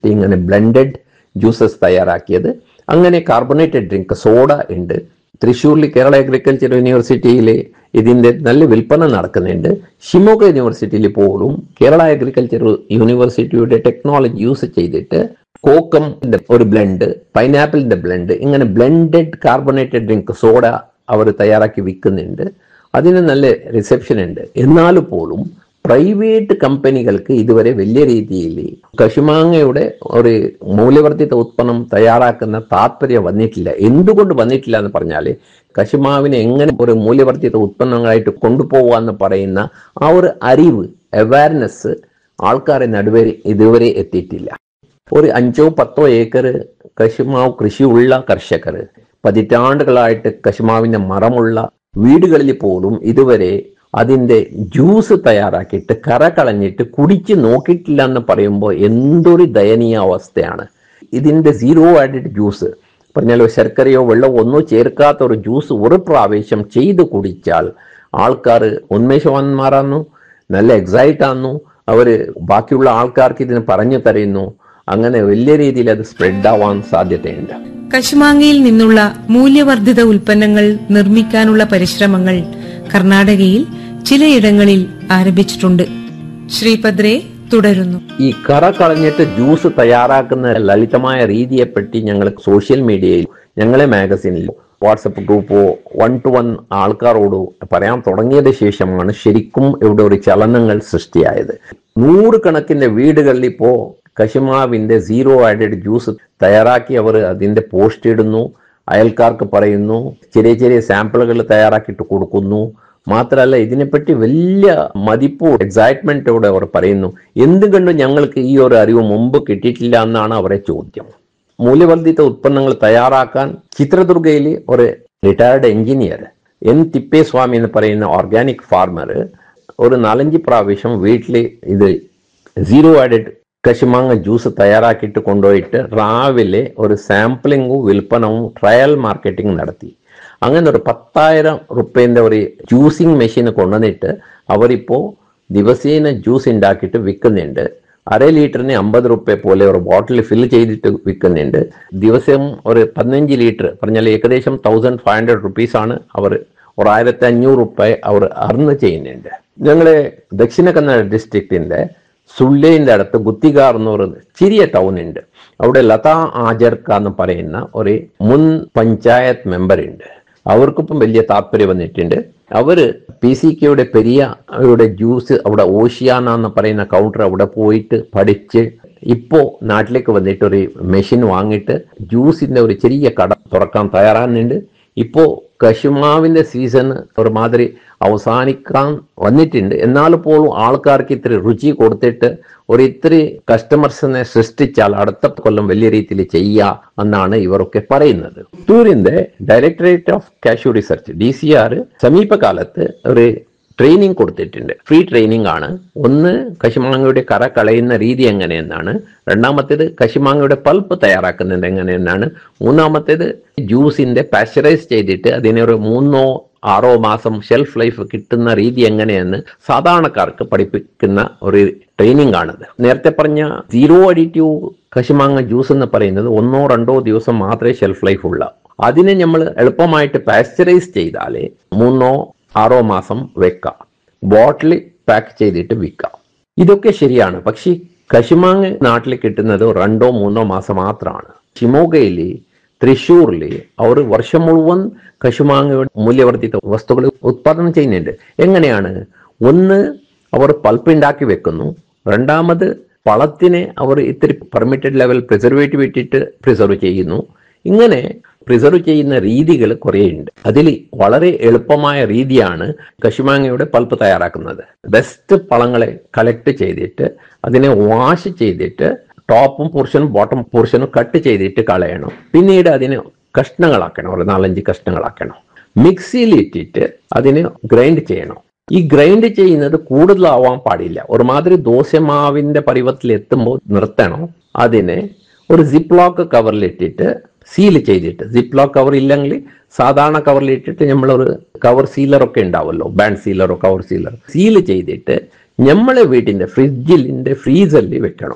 ഇങ്ങനെ blended juices തയ്യാറാക്കിയത് അങ്ങനെ കാർബണേറ്റഡ് ഡ്രിങ്ക് സോഡ ഉണ്ട് തൃശ്ശൂരിൽ കേരള അഗ്രികൾച്ചർ യൂണിവേഴ്സിറ്റിയിൽ ഇതിന്റെ നല്ല വിൽപ്പന നടക്കുന്നുണ്ട് ഷിമോഗ യൂണിവേഴ്സിറ്റിയിൽ പോലും കേരള അഗ്രികൾച്ചർ യൂണിവേഴ്സിറ്റിയുടെ ടെക്നോളജി യൂസ് ചെയ്തിട്ട് കോക്കം ഒരു ബ്ലെൻഡ് പൈനാപ്പിളിന്റെ ബ്ലെൻഡ് ഇങ്ങനെ ബ്ലെൻഡഡ് കാർബണേറ്റഡ് ഡ്രിങ്ക് സോഡ അവർ തയ്യാറാക്കി വിൽക്കുന്നുണ്ട് അതിന് നല്ല റിസപ്ഷൻ ഉണ്ട് എന്നാൽ പോലും പ്രൈവേറ്റ് കമ്പനികൾക്ക് ഇതുവരെ വലിയ രീതിയിൽ കശുമാങ്ങയുടെ ഒരു മൂല്യവർദ്ധിത ഉത്പന്നം തയ്യാറാക്കുന്ന താല്പര്യം വന്നിട്ടില്ല എന്തുകൊണ്ട് വന്നിട്ടില്ല എന്ന് പറഞ്ഞാൽ കശുമാവിനെ എങ്ങനെ ഒരു മൂല്യവർദ്ധിത ഉത്പന്നങ്ങളായിട്ട് കൊണ്ടുപോകാന്ന് പറയുന്ന ആ ഒരു അറിവ് അവയർനെസ് ആൾക്കാരെ നടുവരെ ഇതുവരെ എത്തിയിട്ടില്ല ഒരു അഞ്ചോ പത്തോ ഏക്കർ കശുമാവ് കൃഷിയുള്ള കർഷകർ പതിറ്റാണ്ടുകളായിട്ട് കശുമാവിന്റെ മറമുള്ള വീടുകളിൽ പോലും ഇതുവരെ അതിന്റെ ജ്യൂസ് തയ്യാറാക്കിയിട്ട് കറ കളഞ്ഞിട്ട് കുടിച്ച് നോക്കിയിട്ടില്ല എന്ന് പറയുമ്പോൾ എന്തൊരു ദയനീയ അവസ്ഥയാണ് ഇതിന്റെ സീറോ ആഡഡ് ജ്യൂസ് പറഞ്ഞാലോ ശർക്കരയോ വെള്ളമോ ഒന്നും ചേർക്കാത്ത ഒരു ജ്യൂസ് ഒരു പ്രാവശ്യം ചെയ്ത് കുടിച്ചാൽ ആൾക്കാർ ഉന്മേഷവാന്മാരാന്നു നല്ല എക്സൈറ്റ് ആന്നു അവര് ബാക്കിയുള്ള ആൾക്കാർക്ക് ഇതിന് പറഞ്ഞു തരുന്നു അങ്ങനെ വലിയ രീതിയിൽ അത് സ്പ്രെഡ് ആവാൻ സാധ്യതയുണ്ട് കശുമാങ്ങയിൽ നിന്നുള്ള മൂല്യവർദ്ധിത ഉൽപ്പന്നങ്ങൾ നിർമ്മിക്കാനുള്ള പരിശ്രമങ്ങൾ കർണാടകയിൽ ചിലയിടങ്ങളിൽ ആരംഭിച്ചിട്ടുണ്ട് ശ്രീപദ്രെ തുടരുന്നു ഈ കറ കളഞ്ഞിട്ട് ജ്യൂസ് തയ്യാറാക്കുന്ന ലളിതമായ രീതിയെപ്പറ്റി ഞങ്ങൾ സോഷ്യൽ മീഡിയയിൽ ഞങ്ങളെ മാഗസിനിൽ വാട്സപ്പ് ഗ്രൂപ്പോ വൺ ടു വൺ ആൾക്കാരോട് പറയാൻ തുടങ്ങിയത് ശേഷമാണ് ശരിക്കും ഇവിടെ ഒരു ചലനങ്ങൾ സൃഷ്ടിയായത് നൂറുകണക്കിന്റെ വീടുകളിൽ ഇപ്പോ കശുമാവിന്റെ സീറോ ആഡഡ് ജ്യൂസ് തയ്യാറാക്കി അവർ അതിന്റെ പോസ്റ്റ് ഇടുന്നു അയൽക്കാർക്ക് പറയുന്നു ചെറിയ ചെറിയ സാമ്പിളുകൾ തയ്യാറാക്കിയിട്ട് കൊടുക്കുന്നു മാത്രമല്ല ഇതിനെപ്പറ്റി വലിയ മതിപ്പോ എക്സൈറ്റ്മെന്റോടെ അവർ പറയുന്നു എന്തുകൊണ്ട് ഞങ്ങൾക്ക് ഈ ഒരു അറിവ് മുമ്പ് കിട്ടിയിട്ടില്ല എന്നാണ് അവരെ ചോദ്യം മൂല്യവർദ്ധിത ഉത്പന്നങ്ങൾ തയ്യാറാക്കാൻ ചിത്രദുർഗയിൽ ഒരു റിട്ടയർഡ് എഞ്ചിനീയർ എൻ തിപ്പേസ്വാമി എന്ന് പറയുന്ന ഓർഗാനിക് ഫാർമർ ഒരു നാലഞ്ച് പ്രാവശ്യം വീട്ടിൽ ഇത് സീറോ ആഡഡ് കശുമാങ്ങ ജ്യൂസ് തയ്യാറാക്കിയിട്ട് കൊണ്ടുപോയിട്ട് രാവിലെ ഒരു സാമ്പിളിങ്ങും വിൽപ്പനവും ട്രയൽ മാർക്കറ്റിംഗ് നടത്തി അങ്ങനെ ഒരു പത്തായിരം റുപ്യൻ്റെ ഒരു ജ്യൂസിങ് മെഷീൻ കൊണ്ടുവന്നിട്ട് അവരിപ്പോ ദിവസേന ജ്യൂസ് ഉണ്ടാക്കിയിട്ട് വിൽക്കുന്നുണ്ട് അര ലിറ്ററിന് അമ്പത് റുപ്യ പോലെ ഒരു ബോട്ടിൽ ഫിൽ ചെയ്തിട്ട് വിൽക്കുന്നുണ്ട് ദിവസം ഒരു പതിനഞ്ച് ലിറ്റർ പറഞ്ഞാൽ ഏകദേശം തൗസൻഡ് ഫൈവ് ഹൺഡ്രഡ് റുപ്പീസ് ആണ് അവർ ഒരു ആയിരത്തി അഞ്ഞൂറ് റുപ്യ അവർ അർന്ന് ചെയ്യുന്നുണ്ട് ഞങ്ങളെ ദക്ഷിണ കന്നഡ ഡിസ്ട്രിക്റ്റിന്റെ സുള്ളേന്റെ അടുത്ത് ഗുത്തികാർ എന്ന് പറയുന്ന ചെറിയ ടൗൺ ഉണ്ട് അവിടെ ലതാ ആജർക്ക എന്ന് പറയുന്ന ഒരു മുൻ പഞ്ചായത്ത് മെമ്പർ ഉണ്ട് അവർക്കിപ്പം വലിയ താല്പര്യം വന്നിട്ടുണ്ട് അവര് പി സി കെയുടെ പെരിയ അവരുടെ ജ്യൂസ് അവിടെ ഓഷിയാന എന്ന് പറയുന്ന കൗണ്ടർ അവിടെ പോയിട്ട് പഠിച്ച് ഇപ്പോ നാട്ടിലേക്ക് വന്നിട്ട് ഒരു മെഷീൻ വാങ്ങിയിട്ട് ജ്യൂസിന്റെ ഒരു ചെറിയ കട തുറക്കാൻ തയ്യാറാകുന്നുണ്ട് ഇപ്പോ കശുമാവിന്റെ സീസൺ ഒരുമാതിരി അവസാനിക്കാൻ വന്നിട്ടുണ്ട് എന്നാൽ പോലും ആൾക്കാർക്ക് ഇത്തിരി രുചി കൊടുത്തിട്ട് ഒരു ഇത്തിരി കസ്റ്റമേഴ്സിനെ സൃഷ്ടിച്ചാൽ അടുത്ത കൊല്ലം വലിയ രീതിയിൽ ചെയ്യാം എന്നാണ് ഇവരൊക്കെ പറയുന്നത് പുത്തൂരിന്റെ directorate of cashew research D C R സമീപകാലത്ത് ഒരു ട്രെയിനിങ് കൊടുത്തിട്ടുണ്ട് ഫ്രീ ട്രെയിനിങ് ആണ് ഒന്ന് കശുമാങ്ങയുടെ കറ കളയുന്ന രീതി എങ്ങനെയെന്നാണ് രണ്ടാമത്തേത് കശുമാങ്ങയുടെ പൾപ്പ് തയ്യാറാക്കുന്നത് എങ്ങനെയെന്നാണ് മൂന്നാമത്തേത് ജ്യൂസിന്റെ പാസ്ചറൈസ് ചെയ്തിട്ട് അതിനെ ഒരു മൂന്നോ ആറോ മാസം ഷെൽഫ് ലൈഫ് കിട്ടുന്ന രീതി എങ്ങനെയെന്ന് സാധാരണക്കാർക്ക് പഠിപ്പിക്കുന്ന ഒരു ട്രെയിനിങ് ആണിത് നേരത്തെ പറഞ്ഞ സീറോ അഡിറ്റീവ് കശുമാങ്ങ ജ്യൂസ് എന്ന് പറയുന്നത് ഒന്നോ രണ്ടോ ദിവസം മാത്രമേ ഷെൽഫ് ലൈഫ് ഉള്ള അതിനെ നമ്മൾ എളുപ്പമായിട്ട് പാസ്ചറൈസ് ചെയ്താലേ മൂന്നോ ആറോ മാസം വെക്കാം ബോട്ടിൽ പാക്ക് ചെയ്തിട്ട് വിൽക്കാം ഇതൊക്കെ ശരിയാണ് പക്ഷേ കശുമാങ്ങ നാട്ടിൽ കിട്ടുന്നത് രണ്ടോ മൂന്നോ മാസം മാത്രമാണ് ഷിമോഗയിൽ തൃശ്ശൂരിൽ അവർ വർഷം മുഴുവൻ കശുമാങ്ങയുടെ മൂല്യവർദ്ധിത വസ്തുക്കൾ ഉത്പാദനം ചെയ്യുന്നുണ്ട് എങ്ങനെയാണ് ഒന്ന് അവർ പൾപ്പ് ഉണ്ടാക്കി വെക്കുന്നു രണ്ടാമത് പളത്തിനെ അവർ ഇത്തിരി പെർമിറ്റഡ് ലെവൽ പ്രിസർവേറ്റീവ് ഇട്ടിട്ട് പ്രിസർവ് ചെയ്യുന്നു ഇങ്ങനെ പ്രിസർവ് ചെയ്യുന്ന രീതികൾ കുറേ ഉണ്ട് അതിൽ വളരെ എളുപ്പമായ രീതിയാണ് കശുമാങ്ങയുടെ പൾപ്പ് തയ്യാറാക്കുന്നത് ബെസ്റ്റ് പഴങ്ങളെ കളക്ട് ചെയ്തിട്ട് അതിനെ വാഷ് ചെയ്തിട്ട് ടോപ്പും പോർഷനും ബോട്ടം പോർഷനും കട്ട് ചെയ്തിട്ട് കളയണം പിന്നീട് അതിനെ കഷ്ണങ്ങളാക്കണം ഒരു നാലഞ്ച് കഷ്ണങ്ങളാക്കണം മിക്സിയിൽ ഇട്ടിട്ട് അതിനെ ഗ്രൈൻഡ് ചെയ്യണം ഈ ഗ്രൈൻഡ് ചെയ്യുന്നത് കൂടുതലാവാൻ പാടില്ല ഒരുമാതിരി ദോശമാവിന്റെ പരുവത്തിൽ എത്തുമ്പോൾ നിർത്തണം അതിനെ ഒരു സിപ്പ് ലോക്ക് കവറിലിട്ടിട്ട് സീൽ ചെയ്തിട്ട് സിപ്പ് ലോക്ക് കവർ ഇല്ലെങ്കിൽ സാധാരണ കവറിൽ ഇട്ടിട്ട് നമ്മളൊരു കവർ സീലറൊക്കെ ഉണ്ടാവുമല്ലോ ബാൻഡ് സീലറോ കവർ സീലർ സീൽ ചെയ്തിട്ട് നമ്മളെ വീട്ടിന്റെ ഫ്രിഡ്ജിലിന്റെ ഫ്രീസറിൽ വെക്കണം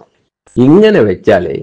ഇങ്ങനെ വെച്ചാലേ